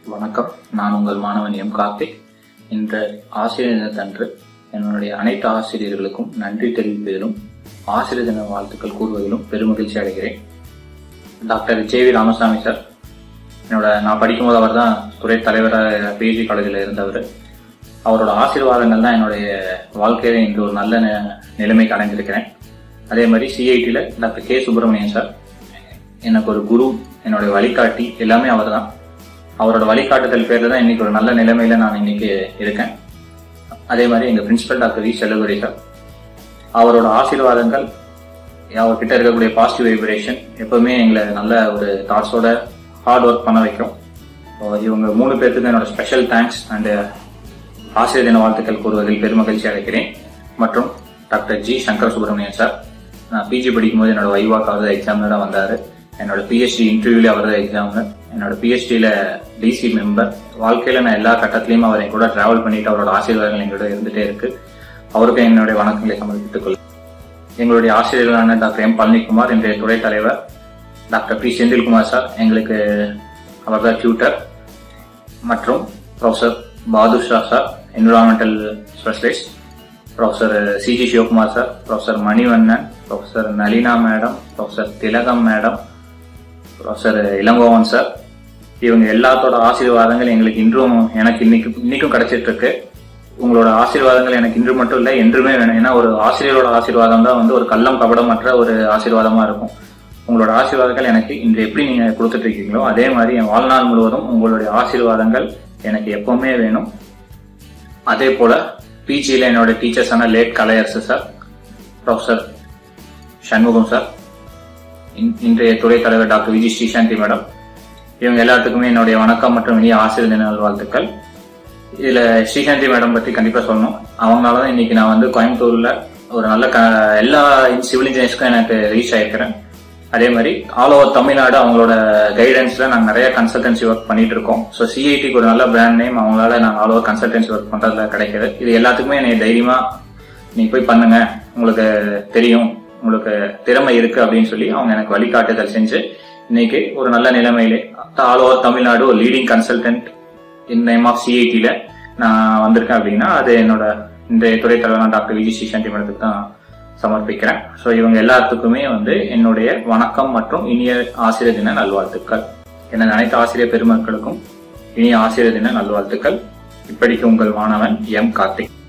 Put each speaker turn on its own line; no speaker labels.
வணக்கம் நான் உங்கள் மாணவன் எம் கார்த்திக் இன்ற ஆசிரியர் தினத்தன்று என்னுடைய அனைத்து ஆசிரியர்களுக்கும் நன்றி தெரிவிப்பதிலும் ஆசிரியர் தின வாழ்த்துக்கள் கூறுவதிலும் பெருமகிழ்ச்சி அடைகிறேன் doctor J V Ramasamy sir என்னோட நான் படிக்கும்போது அவர் தான் துறை தலைவராக பிஜி காலேஜில் இருந்தவர் அவரோட ஆசீர்வாதங்கள் தான் என்னுடைய வாழ்க்கையில இன்று ஒரு நல்ல நி- நிலைமைக்கு அடைஞ்சிருக்கிறேன் அதே மாதிரி சிஐடியில் டாக்டர் கே சுப்பிரமணியன் சார் எனக்கு ஒரு குரு என்னுடைய வழிகாட்டி எல்லாமே அவர் தான் அவரோட வழிகாட்டுதல் பேர்ல தான் இன்னைக்கு ஒரு நல்ல நிலைமையில நான் இன்னைக்கு இருக்கேன் அதே மாதிரி எங்க principal doctor V Chellaguri sir அவரோட ஆசீர்வாதங்கள் அவர்கிட்ட இருக்கக்கூடிய பாசிட்டிவ் வைப்ரேஷன் எப்பவுமே எங்களை நல்ல ஒரு தாட்ஸோட ஹார்ட் ஒர்க் பண்ண வைக்கும் So, இவங்க மூணு பேருக்கு என்னோட ஸ்பெஷல் தேங்க்ஸ் அண்ட் ஆசிரியர் தின வாழ்த்துக்கள் கூறுவதில் பெருமகிழ்ச்சி அடைக்கிறேன் மற்றும் doctor G Shankar Subramanian sir நான் பிஜி படிக்கும்போது என்னோட வைவாக்கு அவர் தான் எக்ஸாம்ல தான் வந்தாரு என்னோட பிஹெச்டி இன்டர்வியூல அவர் தான் எக்ஸாம்ல என்னோட பிஹெச்டியில டிசி மெம்பர் வாழ்க்கையில நான் எல்லா கட்டத்திலையும் அவர் என் கூட டிராவல் பண்ணிட்டு அவரோட ஆசீர்வாதங்கள் எங்களோட இருந்துட்டே இருக்கு அவருக்கும் என்னுடைய வணக்கங்களை சமர்ப்பித்துக் கொள்கிறேன் எங்களுடைய ஆசிரியர்களான டாக்டர் எம் பழனிக்குமார் இன்றைய துறை தலைவர் டாக்டர் பி செந்தில்குமார் சார் எங்களுக்கு அவர் தான் டியூட்டர் மற்றும் professor Badur Shah sir environmental specialist professor CG Sivakumar sir professor Manivannan professor Nalina madam professor Thilagam madam professor Ilangovan sir இவங்க எல்லாத்தோட ஆசீர்வாதங்கள் எங்களுக்கு இன்றும் எனக்கு இன்னைக்கு இன்னைக்கும் கிடைச்சிட்டு இருக்கு உங்களோட ஆசீர்வாதங்கள் எனக்கு இன்று மட்டும் இல்லை என்றுமே வேணும் ஏன்னா ஒரு ஆசிரியரோட ஆசீர்வாதம் தான் வந்து ஒரு கள்ளம் கபடமற்ற ஒரு ஆசீர்வாதமா இருக்கும் உங்களோட ஆசீர்வாதங்கள் எனக்கு இன்று எப்படி நீங்க கொடுத்துட்டு இருக்கீங்களோ அதே மாதிரி என் வாழ்நாள் முழுவதும் உங்களுடைய ஆசீர்வாதங்கள் எனக்கு எப்பவுமே வேணும் அதே போல பிஜியில் என்னோட டீச்சர்ஸான late Kalaiyarasu sir professor Shanmugam sir இன்- இன்றைய துறை தலைவர் டாக்டர் விஜய் ஸ்ரீசாந்தி மேடம் இவங்க எல்லாத்துக்குமே என்னுடைய வணக்கம் மற்றும் இனிய ஆசிரியர் தின நல்வாழ்த்துக்கள் இதுல ஸ்ரீசாந்தி மேடம் பத்தி கண்டிப்பா சொல்லணும் அவங்களால தான் இன்னைக்கு நான் வந்து கோயம்புத்தூர்ல ஒரு நல்ல க- எல்லா சிவில் இன்ஜினியர்ஸ்க்கும் எனக்கு ரீச் ஆயிருக்கிறேன் அதே மாதிரி ஆல் ஓவர் தமிழ்நாடு அவங்களோட கைடன்ஸ்ல நாங்க நிறைய கன்சல்டன்சி ஒர்க் பண்ணிட்டு இருக்கோம் ஸோ சிஐடிக்கு ஒரு நல்ல பிராண்ட் நேம் அவங்களால நாங்க ஆல் ஓவர் கன்சல்டன்சி ஒர்க் பண்றதுல கிடைக்குது இது எல்லாத்துக்குமே என்னை தைரியமா நீ போய் பண்ணுங்க உங்களுக்கு தெரியும் உங்களுக்கு திறமை இருக்கு அப்படின்னு சொல்லி அவங்க எனக்கு வழிகாட்டுதல் செஞ்சு இன்னைக்கு ஒரு நல்ல நிலைமையிலே ஆல் ஓவர் தமிழ்நாடு ஒரு leading consultant in name of சிஐடியில நான் வந்திருக்கேன் அப்படின்னா அது என்னோட இன்றைய துறை தலைவர் டாக்டர் விஜய் ஸ்ரீசாந்தி மேடத்துக்கு தான் சமர்ப்பிக்கிறேன் ஸோ இவங்க எல்லாத்துக்குமே வந்து என்னுடைய வணக்கம் மற்றும் இனிய ஆசிரியர் தின நல்வாழ்த்துக்கள் எனது அனைத்து ஆசிரியர் பெருமக்களுக்கும் இனிய ஆசிரியர் தின நல்வாழ்த்துக்கள் இப்படிக்கு உங்கள் மாணவன் எம் கார்த்திக்